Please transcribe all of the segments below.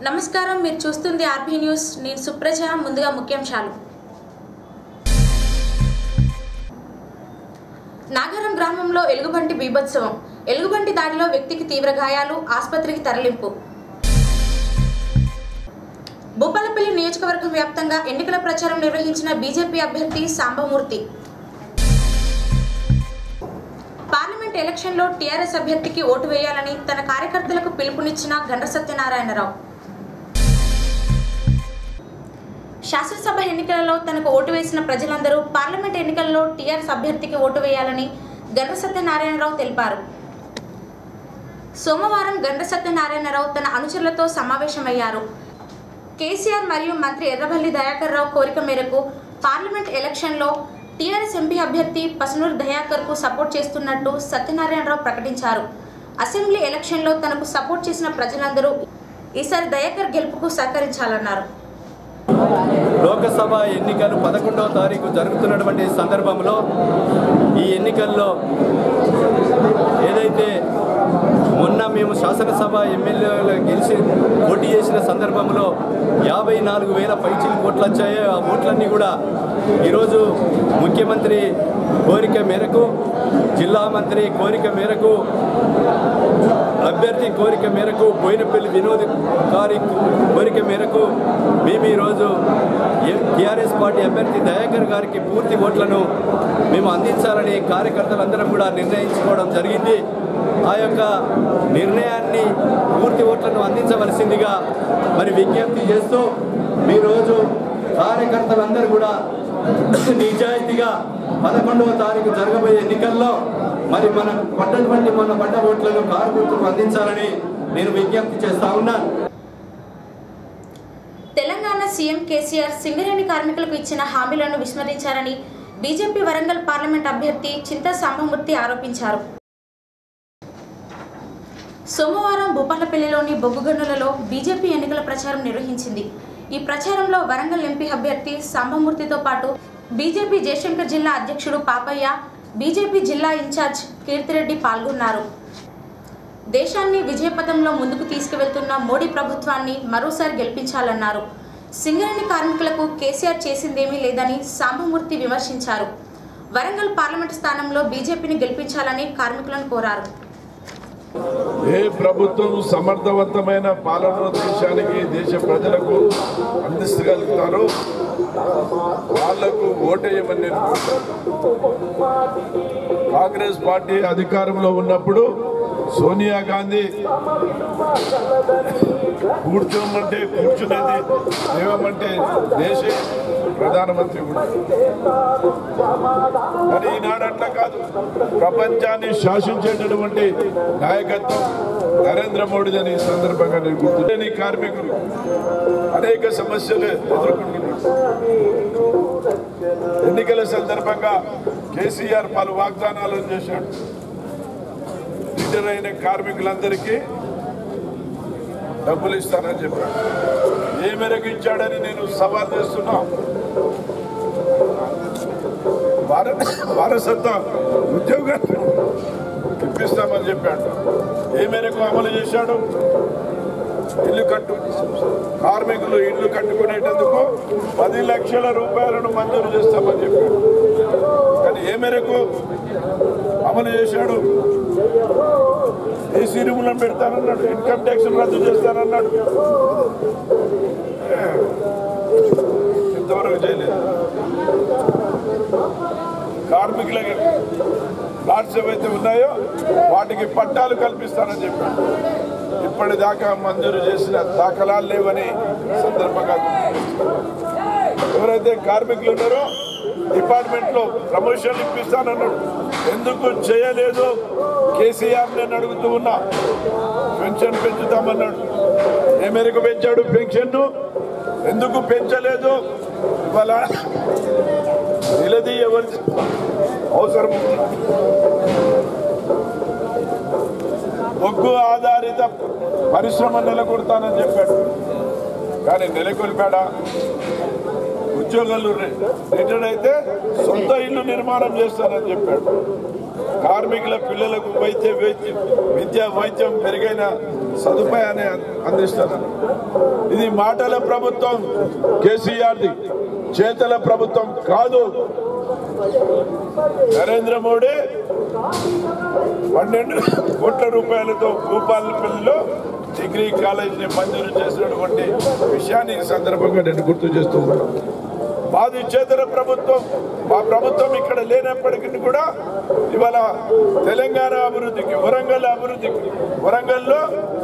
నమస్కారం మీరు చూస్తుంది ఆర్బీ న్యూస్ నేను సుప్రజ ముందుగా ముఖ్యాంశాలు నాగరం గ్రామంలో ఎలుగుబంటి బీభత్సవం ఎలుగుబంటి దాడిలో వ్యక్తికి తీవ్ర గాయాలు ఆసుపత్రికి తరలింపు భూపాలపల్లి నియోజకవర్గం వ్యాప్తంగా ఎన్నికల ప్రచారం నిర్వహించిన బీజేపీ అభ్యర్థి సాంబమూర్తి పార్లమెంట్ ఎలక్షన్లో టీఆర్ఎస్ అభ్యర్థికి ఓటు వేయాలని తన కార్యకర్తలకు పిలుపునిచ్చిన గండ్ర సత్యనారాయణరావు శాసనసభ ఎన్నికలలో తనకు ఓటు వేసిన ప్రజలందరూ పార్లమెంట్ ఎన్నికల్లో టీఆర్ఎస్ అభ్యర్థికి ఓటు వేయాలని గండ్ర సత్యనారాయణరావు తెలిపారు సోమవారం గండ్ర సత్యనారాయణరావు తన అనుచరులతో సమావేశమయ్యారు కేసీఆర్ మరియు మంత్రి ఎర్రబల్లి దయాకర్ రావు కోరిక మేరకు పార్లమెంట్ ఎలక్షన్లో టీఆర్ఎస్ ఎంపీ అభ్యర్థి పసునూరు దయాకర్కు సపోర్ట్ చేస్తున్నట్టు సత్యనారాయణరావు ప్రకటించారు అసెంబ్లీ ఎలక్షన్లో తనకు సపోర్ట్ చేసిన ప్రజలందరూ ఈసారి దయాకర్ గెలుపుకు సహకరించాలన్నారు లోకసభ ఎన్నికలు పదకొండవ తారీఖు జరుగుతున్నటువంటి సందర్భంలో ఈ ఎన్నికల్లో ఏదైతే మొన్న మేము శాసనసభ ఎమ్మెల్యేలు గెలిచి పోటీ చేసిన సందర్భంలో యాభై నాలుగు వేల పైచిలు ఓట్లు వచ్చాయో ఆ ఓట్లన్నీ కూడా ఈరోజు ముఖ్యమంత్రి కోరిక మేరకు జిల్లా మంత్రి కోరిక మేరకు అభ్యర్థి కోరిక మేరకు బోయినపల్లి వినోద్ గారి కోరిక మేరకు మేము ఈరోజు టీఆర్ఎస్ పార్టీ అభ్యర్థి దయాకర్ గారికి పూర్తి ఓట్లను మేము అందించాలని కార్యకర్తలందరం కూడా నిర్ణయించుకోవడం జరిగింది ఆ యొక్క నిర్ణయాన్ని పూర్తి ఓట్లను అందించవలసిందిగా మరి విజ్ఞప్తి చేస్తూ మీ రోజు కార్యకర్తలందరూ కూడా నిజాయితీగా పదకొండవ తారీఖు జరగబోయే ఎన్నికల్లో మరి మన పడ్డటువంటి మన పడ్డ ఓట్లను కారు గుర్తుకు అందించాలని నేను విజ్ఞప్తి చేస్తా ఉన్నాను తెలంగాణ సీఎం కేసీఆర్ సింగరేణి కార్మికులకు ఇచ్చిన హామీలను విస్మరించారని బీజేపీ వరంగల్ పార్లమెంట్ అభ్యర్థి చింతా సాంబమూర్తి ఆరోపించారు సోమవారం భూపాలపల్లిలోని బొగ్గుగన్నులలో బీజేపీ ఎన్నికల ప్రచారం నిర్వహించింది ఈ ప్రచారంలో వరంగల్ ఎంపీ అభ్యర్థి సాంబమూర్తితో పాటు బీజేపీ జయశంకర్ జిల్లా అధ్యక్షుడు పాపయ్య బీజేపీ జిల్లా ఇన్ఛార్జ్ కీర్తిరెడ్డి పాల్గొన్నారు దేశాన్ని విజయపథంలో ముందుకు తీసుకువెళ్తున్న మోడీ ప్రభుత్వాన్ని మరోసారి గెలిపించాలన్నారు సింగరేణి కార్మికులకు కేసీఆర్ చేసిందేమీ లేదని సాంబమూర్తి విమర్శించారు వరంగల్ పార్లమెంటు స్థానంలో బీజేపీని గెలిపించాలని కార్మికులను కోరారు ఏ ప్రభుత్వం సమర్థవంతమైన పాలన దేశానికి దేశ ప్రజలకు అందించగలుగుతారో వాళ్లకు ఓటేయమని నేను కోరుతాను. కాంగ్రెస్ పార్టీ అధికారంలో ఉన్నప్పుడు సోనియా గాంధీ కూర్చోమంటే కూర్చునేది లేవమంటే దేశ ప్రధానమంత్రి కూడా కానీ ఈనాడు అట్లా కాదు ప్రపంచాన్ని శాసించేటటువంటి నాయకత్వం నరేంద్ర మోడీ అని ఈ సందర్భంగా నేను గుర్తు కార్మికులు అనేక సమస్యలు ఎదుర్కొంటున్నారు ఎన్నికల సందర్భంగా కేసీఆర్ పలు వాగ్దానాలను చేశాడు రిటైర్ అయిన కార్మికులందరికీ డబ్బులు ఇస్తానని చెప్పాడు ఏ మేరకు ఇచ్చాడని నేను సవాల్ చేస్తున్నా భారత వారసత్వ ఉద్యోగాన్ని ఇప్పిస్తామని చెప్పాడు ఏ మేరకు అమలు చేశాడు ఇల్లు కట్టు కార్మికులు ఇల్లు కట్టుకునేటందుకు పది లక్షల రూపాయలను మంజూరు చేస్తామని చెప్పాడు కానీ ఏ మేరకు అమలు చేశాడు ఏ సిరుములను పెడతానన్నాడు ఇన్కమ్ ట్యాక్స్ రద్దు చేస్తానన్నాడు ఇంతవరకు చేయలేదు కార్మికులకి ప్లాట్స్ ఏవైతే ఉన్నాయో వాటికి పట్టాలు కల్పిస్తానని చెప్పాడు ఇప్పటిదాకా మంజూరు చేసిన దాఖలాలు లేవని సందర్భంగా ఎవరైతే కార్మికులు ఉన్నారో డిపార్ట్మెంట్ లో ప్రమోషన్ ఇప్పిస్తానన్నాడు ఎందుకు చేయలేదు కేసీఆర్ నేను అడుగుతూ ఉన్నా పెన్షన్ పెంచుతామన్నాడు ఏ మేరకు పెంచాడు పెన్షన్ ఎందుకు పెంచలేదు ఇవాళ నిలది ఎవరి అవసరం ఉంది బొగ్గు ఆధారిత పరిశ్రమ నెలకొడతానని చెప్పాడు కానీ నెలకొల్పాడా ఉద్యోగాలు రిటైర్డ్ అయితే సొంత ఇల్లు నిర్మాణం చేస్తానని చెప్పాడు కార్మికుల పిల్లలకు వైద్య వైద్యం విద్య వైద్యం మెరుగైన సదుపాయాన్ని అం- అందిస్తున్నారు ఇది మాటల ప్రభుత్వం కేసీఆర్ది చేతల ప్రభుత్వం కాదు నరేంద్ర మోడీ పన్నెండు కోట్ల రూపాయలతో భూపాలపల్లిలో డిగ్రీ కాలేజీని మంజూరు చేసినటువంటి విషయాన్ని ఈ సందర్భంగా నేను గుర్తు చేస్తూ ఉన్నాను మాది చేతల ప్రభుత్వం మా ప్రభుత్వం ఇక్కడ లేనప్పటికీ కూడా ఇవాళ తెలంగాణ అభివృద్ధికి వరంగల్ అభివృద్ధికి వరంగల్లో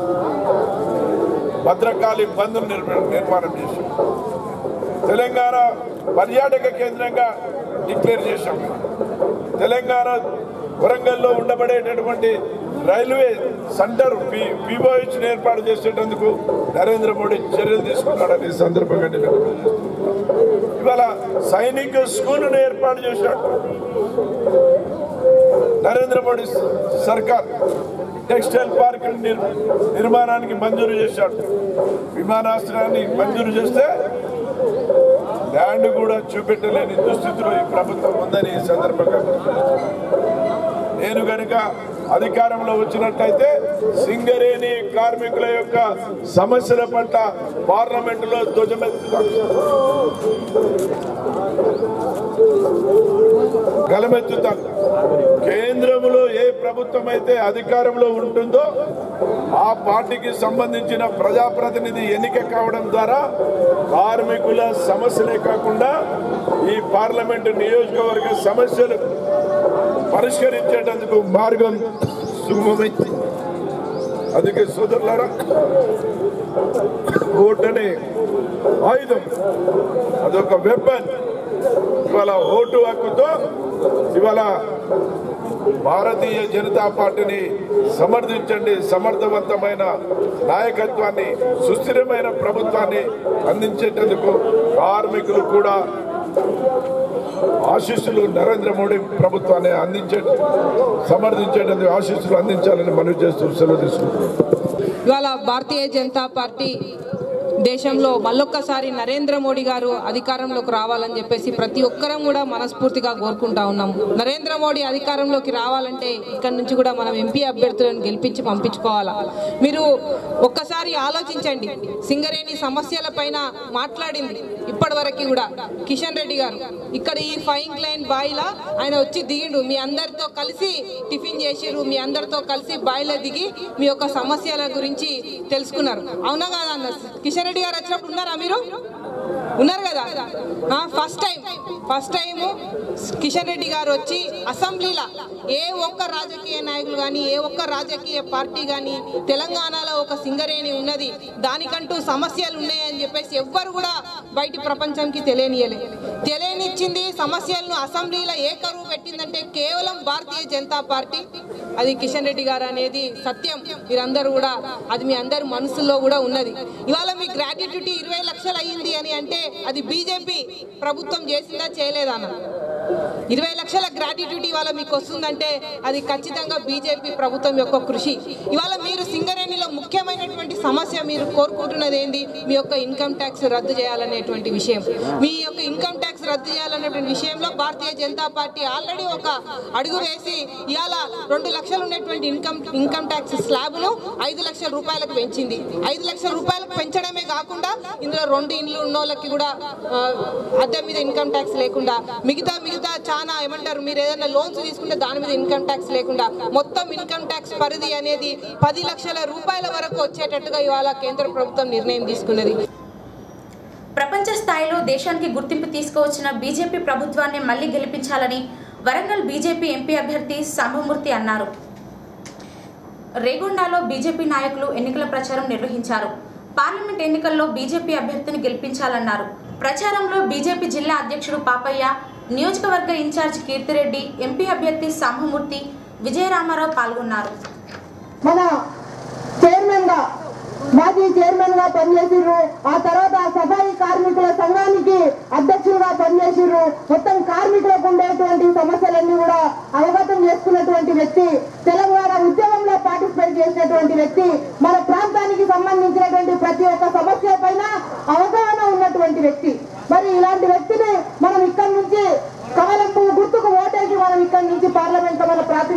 భద్రకాళి బంధు నిర్మాణం చేశాం తెలంగాణ పర్యాటక కేంద్రంగా డిక్లేర్ చేశాం తెలంగాణ వరంగల్లో ఉండబడేటటువంటి రైల్వే సెంటర్ పీఓహెచ్ ఏర్పాటు చేసేటందుకు నరేంద్ర మోడీ చర్యలు తీసుకున్నాడని ఈ సందర్భంగా నేను తెలియజేస్తున్నాను. ఇవాళ సైనిక స్కూలును ఏర్పాటు చేశాడు నరేంద్ర మోడీ సర్కార్ టెక్స్టైల్ పార్క్ నిర్- నిర్మాణానికి మంజూరు చేశాడు విమానాశ్రయాన్ని మంజూరు చేస్తే ల్యాండ్ కూడా చూపెట్టలేని దుస్థితిలో ఈ ప్రభుత్వం ఉందని ఈ సందర్భంగా గుర్తు చేస్తున్నాను. నేను గనుక అధికారంలో వచ్చినట్టయితే సింగరేణి కార్మికుల యొక్క సమస్యల పట్ల పార్లమెంటులో ధ్వజమెత్తుతాను గలమెత్తుతాను కేంద్రంలో ఏ ప్రభుత్వం అయితే అధికారంలో ఉంటుందో ఆ పార్టీకి సంబంధించిన ప్రజాప్రతినిధి ఎన్నిక కావడం ద్వారా కార్మికుల సమస్యలే కాకుండా ఈ పార్లమెంటు నియోజకవర్గ సమస్యలు పరిష్కరించేటందుకు మార్గం సుగమమైంది అందుకే సోదరులారా ఓటనే ఆయుధం అదొక వెపన్ ఇవాళ ఓటు హక్కుతో ఇవాళ భారతీయ జనతా పార్టీని సమర్థించండి సమర్థవంతమైన నాయకత్వాన్ని సుస్థిరమైన ప్రభుత్వాన్ని అందించేటందుకు కార్మికులు కూడా ఆశీస్సులు నరేంద్ర మోడీ ప్రభుత్వాన్ని అందించే సమర్థించేటందుకు ఆశీస్సులు అందించాలని మనవి చేస్తూ సెలవు తీసుకుంటున్నాను ఇవాళ భారతీయ జనతా పార్టీ దేశంలో మళ్ళొక్కసారి నరేంద్ర మోడీ గారు అధికారంలోకి రావాలని చెప్పేసి ప్రతి ఒక్కరం కూడా మనస్ఫూర్తిగా కోరుకుంటా ఉన్నాం నరేంద్ర మోడీ అధికారంలోకి రావాలంటే ఇక్కడ నుంచి కూడా మనం ఎంపీ అభ్యర్థులను గెలిపించి పంపించుకోవాలా మీరు ఒక్కసారి ఆలోచించండి సింగరేణి సమస్యల పైన మాట్లాడింది ఇప్పటి వరకు కూడా కిషన్ రెడ్డి గారు ఇక్కడ ఈ ఫైన్ లైన్ బాయిలా ఆయన వచ్చి దిగిండు మీ అందరితో కలిసి టిఫిన్ చేసిర్రు మీ అందరితో కలిసి బాయిలో దిగి మీ యొక్క సమస్యల గురించి తెలుసుకున్నారు అవునా కాదా అన్న కిషన్ రెడ్డి గారు వచ్చినప్పుడు ఉన్నారా మీరు ఉన్నారు కదా first time first time Kishan Reddy garu వచ్చి అసెంబ్లీలో ఏ ఒక్క రాజకీయ నాయకులు కానీ ఏ ఒక్క రాజకీయ పార్టీ కానీ తెలంగాణలో ఒక సింగరేణి ఉన్నది దానికంటూ సమస్యలు ఉన్నాయని చెప్పేసి ఎవ్వరు కూడా బయటి ప్రపంచంకి తెలియనియలే తెలియనిచ్చింది సమస్యలను అసెంబ్లీలో ఏ కరువు పెట్టిందంటే కేవలం భారతీయ జనతా పార్టీ అది కిషన్ రెడ్డి గారు అనేది సత్యం మీరందరూ కూడా అది మీ అందరి మనసులో కూడా ఉన్నది ఇవాళ మీ గ్రాట్యుటీ ఇరవై లక్షలు అయ్యింది అని అంటే అది బీజేపీ ప్రభుత్వం చేసిందా చేయలేదా అన్న ఇరవై లక్షల గ్రాట్యుటీ ఇవాళ మీకు వస్తుందంటే అది ఖచ్చితంగా బీజేపీ ప్రభుత్వం యొక్క కృషి ఇవాళ మీరు సింగరేణిలో ముఖ్యమైనటువంటి సమస్య మీరు కోరుకుంటున్నది ఏంది మీ యొక్క ఇన్కమ్ ట్యాక్స్ రద్దు చేయాలనేటువంటి విషయం మీ యొక్క ఇన్కమ్ ట్యాక్స్ రద్దు చేయాలనేటువంటి విషయంలో భారతీయ జనతా పార్టీ ఆల్రెడీ ఒక అడుగు వేసి ఇవాళ రెండు లక్షలు ఉన్నటువంటి ఇన్కమ్ ఇన్కమ్ ట్యాక్స్ స్లాబ్ను ఐదు లక్షల రూపాయలకు పెంచింది ఐదు లక్షల రూపాయలకు పెంచడమే కాకుండా ఇందులో రెండు ఇండ్లు ఉన్న వాళ్ళకి కూడా ఆ, అద్దె మీద ఇన్కమ్ ట్యాక్స్ లేకుండా మిగతా మిగతా చాలా ఏమంటారు మీరు ఏదైనా లోన్స్ తీసుకుంటే దాని మీద ఇన్కమ్ ట్యాక్స్ లేకుండా మొత్తం ఇన్కమ్ ట్యాక్స్ పరిధి అనేది పది లక్షల రూపాయల వరకు వచ్చేటట్టుగా ఇవాళ కేంద్ర ప్రభుత్వం నిర్ణయం తీసుకున్నది ప్రపంచ స్థాయిలో దేశానికి గుర్తింపు తీసుకువచ్చిన బీజేపీ ప్రభుత్వాన్ని మళ్లీ గెలిపించాలని వరంగల్ బీజేపీ ఎంపీ అభ్యర్థి సంభమూర్తి అన్నారు రేగొండలో బీజేపీ నాయకులు ఎన్నికల ప్రచారం నిర్వహించారు పార్లమెంట్ ఎన్నికల్లో బీజేపీ అభ్యర్థిని గెలిపించాలన్నారు ప్రచారంలో బీజేపీ జిల్లా అధ్యక్షుడు పాపయ్య నియోజకవర్గ ఇన్ఛార్జ్ కీర్తిరెడ్డి ఎంపీ అభ్యర్థి సంభమూర్తి విజయరామారావు పాల్గొన్నారు మన చైర్మన్ గా మాజీ చైర్మన్ గా పనిచేసిర్రు ఆ తర్వాత సఫాయి కార్మికుల సంఘానికి అధ్యక్షులుగా పనిచేసిర్రు మొత్తం కార్మికులకు ఉండేటువంటి సమస్యలన్నీ కూడా అవగతం చేసుకున్నటువంటి వ్యక్తి తెలంగాణ ఉద్యమంలో పార్టిసిపేట్ చేసినటువంటి వ్యక్తి మన ప్రాంతానికి సంబంధించినటువంటి ప్రతి ఒక్క సమస్య పైన అవగాహన ఉన్నటువంటి వ్యక్తి మరి ఇలాంటి వ్యక్తిని మనం ఇక్కడి నుంచి కమలం పువ్వు గుర్తుకు ఓటేసి మనం ఇక్కడి నుంచి పార్లమెంట్ లో మన ప్రాతినిధ్యం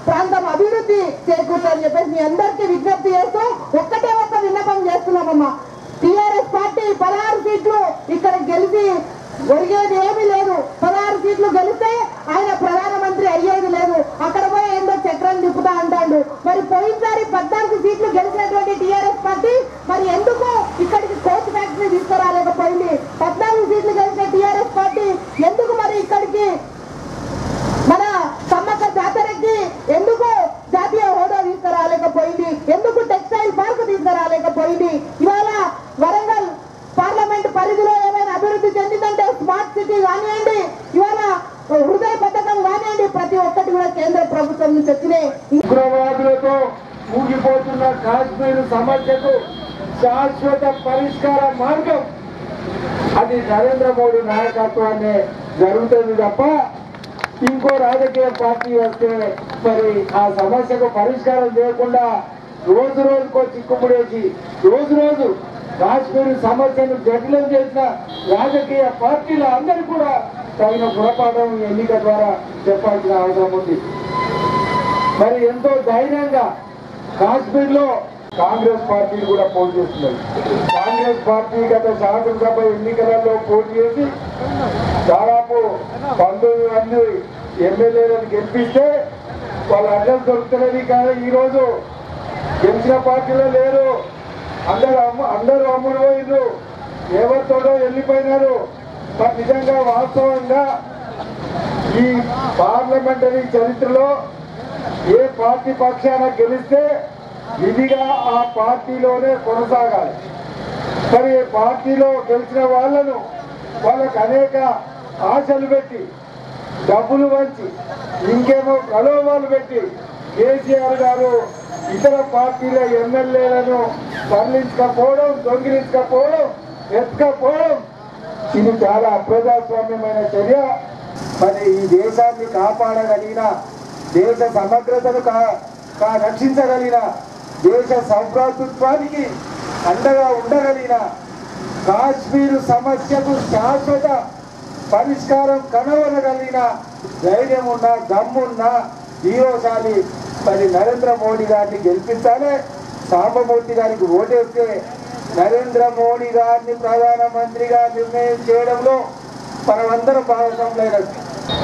ప్రాంతం అభివృద్ధి చేకూర్చని చెప్పేసి మీ అందరికీ విజ్ఞప్తి చేస్తూ ఒక్కటే ఒక్క విన్నపం చేస్తున్నామమ్మా టిఆర్ఎస్ పార్టీ పదహారు సీట్లు ఇక్కడ గెలిచి ఒరిగేది ఏమీ లేదు పదహారు సీట్లు గెలిస్తే ఆయన ప్రధానమంత్రి అయ్యేది లేదు అక్కడ పోయి ఏందో చక్రం తిప్పుతా అంటాడు మరి పోయినసారి పద్నాలుగు సీట్లు గెలిచినటువంటి టిఆర్ఎస్ పార్టీ మరి ఎందుకు ఇక్కడికి కోచ్ ఫ్యాక్టరీ తీసుకురాలేకపోయింది పద్నాలుగు సీట్లు గెలిచిన టిఆర్ఎస్ పార్టీ ఎందుకు మరి ఇక్కడికి మన సమ్మక్క జాతరకి ఎందుకు జాతీయ హోదా తీసుకురాలేకపోయింది ఎందుకు టెక్స్టైల్ పార్క్ తీసుకురాలేకపోయింది ఇవాళ వరంగల్ పార్లమెంట్ పరిధిలో ఏమైనా అభివృద్ధి చెందిందంటే స్మార్ట్ సిటీ కానివ్వండి ఇవాళ హృదయ పథకం కానివ్వండి ప్రతి ఒక్కటి కూడా కేంద్ర ప్రభుత్వం నుంచి వచ్చినాయి ఉగ్రవాదులతో ఊగిపోతున్న కాశ్మీర్ సమస్యకు శాశ్వత పరిష్కార మార్గం అది నరేంద్ర మోడీ నాయకత్వాన్ని జరుగుతుంది తప్ప ఇంకో రాజకీయ పార్టీ వస్తే మరి ఆ సమస్యకు పరిష్కారం చేయకుండా రోజు రోజుకో చిక్కుముడేసి రోజు రోజు కాశ్మీర్ సమస్యను జటిలం చేసిన రాజకీయ పార్టీలు అందరూ కూడా తగిన గుణపాఠం ఈ ఎన్నిక ద్వారా చెప్పాల్సిన అవసరం ఉంది మరి ఎంతో ధైర్యంగా కాశ్మీర్ లో కాంగ్రెస్ పార్టీలు కూడా పోటీ చేస్తున్నారు కాంగ్రెస్ పార్టీ గత శాసనసభ ఎన్నికలలో పోటీ చేసి దాదాపు పంతొమ్మిది మంది ఎమ్మెల్యేలను గెలిపిస్తే వాళ్ళ అడ్డం దొరుకుతున్నది కానీ ఈ రోజు గెలిచిన పార్టీలో లేరు అందరు అమ్ము అందరూ అమ్ముడు పోయిండ్రు ఎవరితోడో వెళ్ళిపోయినారు మరి నిజంగా వాస్తవంగా ఈ పార్లమెంటరీ చరిత్రలో ఏ పార్టీ పక్షాన గెలిస్తే విధిగా ఆ పార్టీలోనే కొనసాగాలి మరి ఈ పార్టీలో గెలిచిన వాళ్ళను వాళ్ళకు అనేక ఆశలు పెట్టి డబ్బులు వంచి ఇంకేమో ప్రలోభాలు పెట్టి కేసీఆర్ గారు ఇతర పార్టీల ఎమ్మెల్యేలను తరలించకపోవడం దొంగిలించకపోవడం ఎత్తుకపోవడం ఇది చాలా అప్రజాస్వామ్యమైన చర్య మరి ఈ దేశాన్ని కాపాడగలిగిన దేశ సమగ్రతను కా కా- రక్షించగలిగిన దేశ సౌభ్రాతృత్వానికి అండగా ఉండగలిగిన కాశ్మీరు సమస్యకు శాశ్వత పరిష్కారం కనుగొనగలిగిన ధైర్యం ఉన్న దమ్మున్న హీరోశాలి మరి నరేంద్ర మోడీ గారిని గెలిపించాలి సాంబమూర్తి గారికి ఓటేస్తే నరేంద్ర మోడీ గారిని ప్రధానమంత్రిగా నిర్ణయం చేయడంలో మనమందరం భాగస్వాములైనట్టు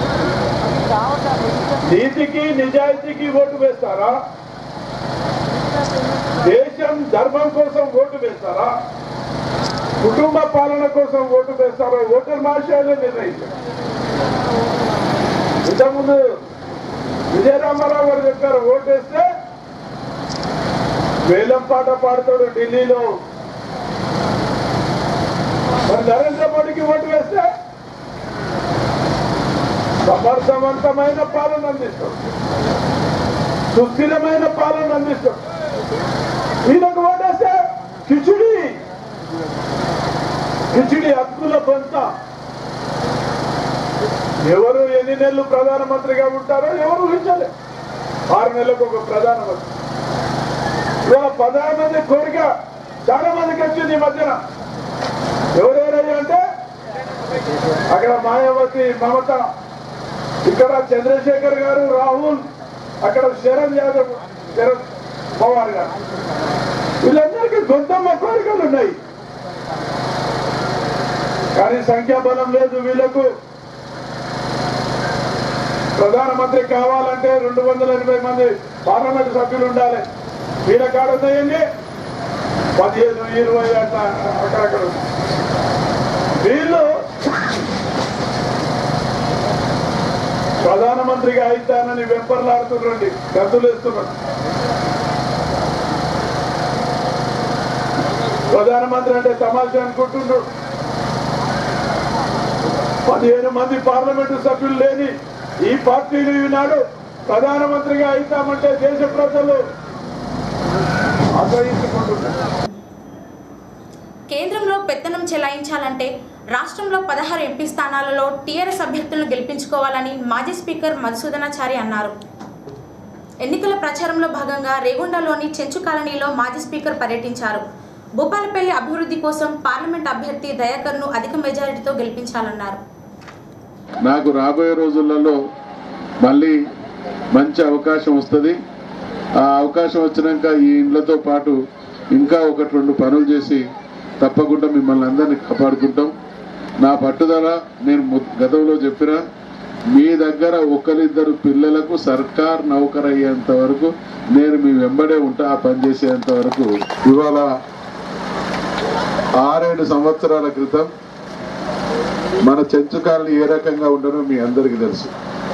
నీతికి నిజాయితీకి ఓటు వేస్తారా దేశం ధర్మం కోసం ఓటు వేస్తారా కుటుంబ పాలన కోసం ఓటు వేస్తారో ఓటర్ మహాశయాలే నిర్ణయించారు ఇంతకుముందు విజయరామారావు గారు చెప్పారు ఓటు వేస్తే వేలం పాట పాడతాడు ఢిల్లీలో మరి నరేంద్ర మోడీకి ఓటు వేస్తే సమర్థవంతమైన పాలన అందిస్తాం సుస్థిరమైన పాలన అందిస్తాం ఈయనకు ఓటేస్తే కిచిడి కిచిడి హక్కుల బంత ఎవరు ఎన్ని నెలలు ప్రధానమంత్రిగా ఉంటారో ఎవరు ఊహించలే ఆరు నెలలకు ఒక ప్రధానమంత్రి ఇవాళ ప్రధానమంత్రి కోరిక చాలా మందికి వచ్చింది ఈ మధ్యన ఎవరెవరయ్యా అంటే అక్కడ మాయావతి మమత ఇక్కడ చంద్రశేఖర్ గారు రాహుల్ అక్కడ శరణ్ యాదవ్ శరణ్ పవార్ గారు వీళ్ళందరికీ గొంతమ్మ కోరికలు ఉన్నాయి కానీ సంఖ్యాబలం లేదు వీళ్ళకు ప్రధానమంత్రి కావాలంటే రెండు వందల ఎనభై మంది పార్లమెంట్ సభ్యులు ఉండాలి వీళ్ళ కాడ ఉన్నాయండి పదిహేను ఇరవై అట్లా అక్కడక్కడ ఉంది. వీళ్ళు ప్రధానమంత్రిగా అయితానని వెంపర్లాడుతున్నారండి గద్దులేస్తున్నారు ప్రధానమంత్రి అంటే తమాషా అనుకుంటున్నారు పదిహేను మంది పార్లమెంటు సభ్యులు లేని ఈ పార్టీలు ఈనాడు ప్రధానమంత్రిగా అయితామంటే దేశ ప్రజలు ఆశ్రయించుకుంటున్నారు కేంద్రంలో పెత్తనం చెలాయించాలంటే రాష్ట్రంలో పదహారు ఎంపీ స్థానాలలో టీఆర్ఎస్ అభ్యర్థులను గెలిపించుకోవాలని మాజీ స్పీకర్ మధుసూదనాచారి అన్నారు ఎన్నికల ప్రచారంలో భాగంగా రేగొండలోని చెంచు కాలనీలో మాజీ స్పీకర్ పర్యటించారు భూపాలపల్లి అభివృద్ధి కోసం పార్లమెంట్ అభ్యర్థి దయాకర్ను అధిక మెజారిటీతో గెలిపించాలన్నారు నాకు రాబోయే రోజులలో మళ్ళీ మంచి అవకాశం వస్తుంది ఆ అవకాశం వచ్చినాక ఈ ఇండ్లతో పాటు ఇంకా ఒకటి రెండు పనులు చేసి తప్పకుండా మిమ్మల్ని అందరినీ కాపాడుకుంటాం నా పట్టుదల నేను ము- గతంలో చెప్పిన మీ దగ్గర ఒకరిద్దరు పిల్లలకు సర్కార్ నౌకర్ అయ్యేంత వరకు నేను మీ వెంబడే ఉంటా ఆ పని చేసేంత వరకు ఇవాళ ఆరేడు సంవత్సరాల క్రితం మన చెంచుకాలని ఏ రకంగా ఉండనో మీ అందరికీ తెలుసు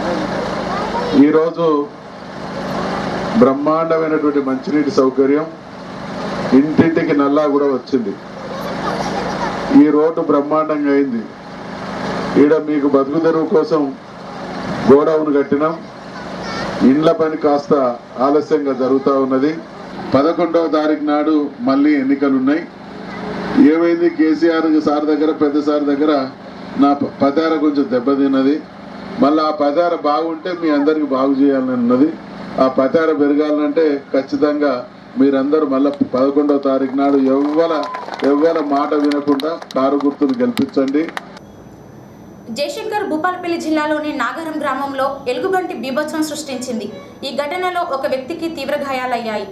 ఈరోజు బ్రహ్మాండమైనటువంటి మంచినీటి సౌకర్యం ఇంటింటికి నల్లా కూడా వచ్చింది ఈ రోడ్డు బ్రహ్మాండంగా అయింది ఈడ మీకు బతుకు తెరువు కోసం గోడౌన్ కట్టినాం ఇండ్ల పని కాస్త ఆలస్యంగా జరుగుతూ ఉన్నది పదకొండవ తారీఖు నాడు మళ్ళీ ఎన్నికలు ఉన్నాయి ఏమైంది కేసీఆర్ సార్ దగ్గర పెద్ద సార్ దగ్గర నా ప- పదార కొంచెం దెబ్బతిన్నది మళ్ళీ ఆ పదార బాగుంటే మీ అందరికి బాగు చేయాలని ఉన్నది ఆ పదార పెరగాలంటే ఖచ్చితంగా మీరందరూ మళ్ళీ పదకొండవ తారీఖు నాడు ఎవ్వల ఎవ్వల మాట వినకుండా కారు గుర్తును గెలిపించండి జయశంకర్ భూపాలపల్లి జిల్లాలోని నాగరం గ్రామంలో ఎలుగుబంటి బీభత్సం సృష్టించింది ఈ ఘటనలో ఒక వ్యక్తికి తీవ్ర గాయాలయ్యాయి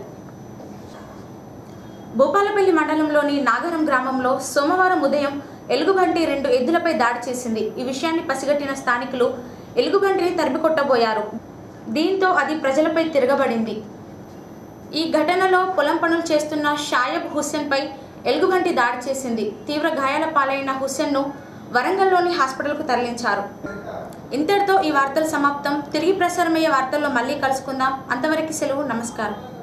భూపాలపల్లి మండలంలోని నాగరం గ్రామంలో సోమవారం ఉదయం ఎలుగుబంటి రెండు ఎద్దులపై దాడి చేసింది ఈ విషయాన్ని పసిగట్టిన స్థానికులు ఎలుగుబంటిని తరిమికొట్టబోయారు దీంతో అది ప్రజలపై తిరగబడింది ఈ ఘటనలో పొలం పనులు చేస్తున్న షాయబ్ హుస్సేన్పై ఎలుగుబంటి దాడి చేసింది తీవ్ర గాయాల పాలైన హుస్సేన్ను వరంగల్లోని హాస్పిటల్కు తరలించారు ఇంతటితో ఈ వార్తలు సమాప్తం తిరిగి ప్రసారమయ్యే వార్తల్లో మళ్ళీ కలుసుకుందాం అంతవరకు సెలవు నమస్కారం